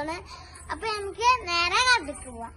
പോവാണ് അപ്പൊ നമുക്ക് നേരെ കണ്ടിട്ട് പോവാം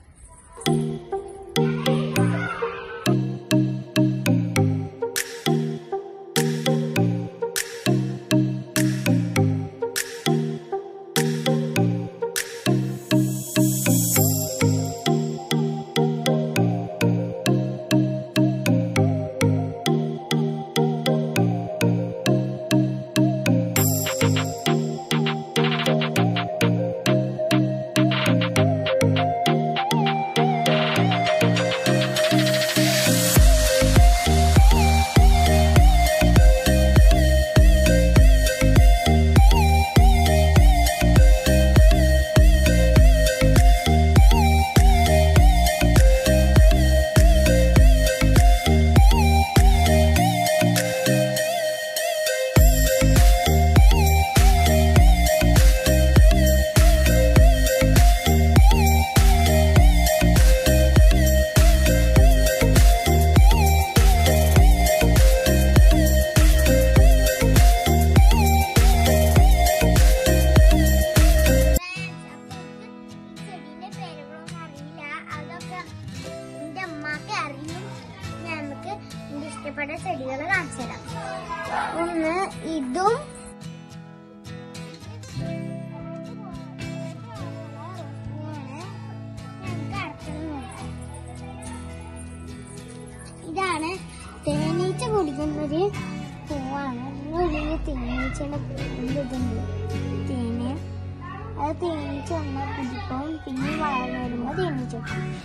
ചെടീന്റെ പേരുകളൊന്നും അറിയില്ല അതൊക്കെ എന്റെ അമ്മക്ക് അറിയും ഞാൻ നമുക്ക് എന്റെ ഇഷ്ടപ്പെട്ട ചെടികൾ കാണിച്ചു തരാം ഒന്ന് ഇതും ഇതാണ് തേനീച്ച കുടിക്കുന്നൊരു പൂവാണ് വലിയ തേനീച്ചയുടെ ഇതുണ്ട് തേന് അത് തേനീച്ച വന്നാൽ കുടിക്കും പിന്നെ വളർന്നു വരുമ്പോൾ തേനീച്ച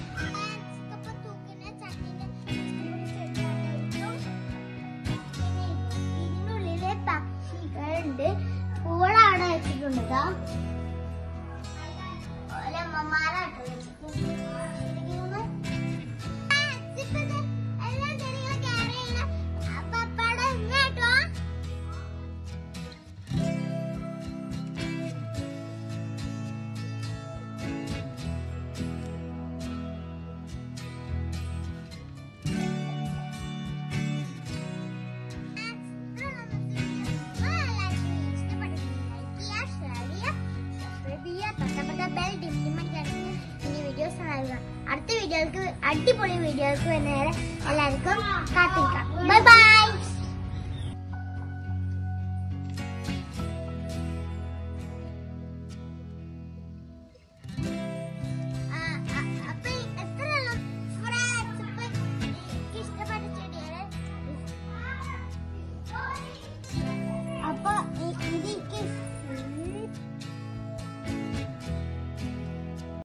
ഇതിനുള്ളിലെ പക്ഷികളുണ്ട് പൂളാണ് വെച്ചിട്ടുണ്ട് ട്ടോ. ഓലെ അമ്മമാരാട്ടോ വെച്ചിട്ടുണ്ട്. ഇതിന്ന് ആ, ചിപ്പത് എല്ലാ ചെടികളും care ചെയ്യണം. അപ്പൊ അപ്പാടെ ഇങ്ങോട്ടോ. അടുത്ത വീഡിയോക്ക് അടിപൊളി വീഡിയോക്ക് വരുന്നവരെ എല്ലാവർക്കും കാത്തിരിക്കാം ബൈ ബൈ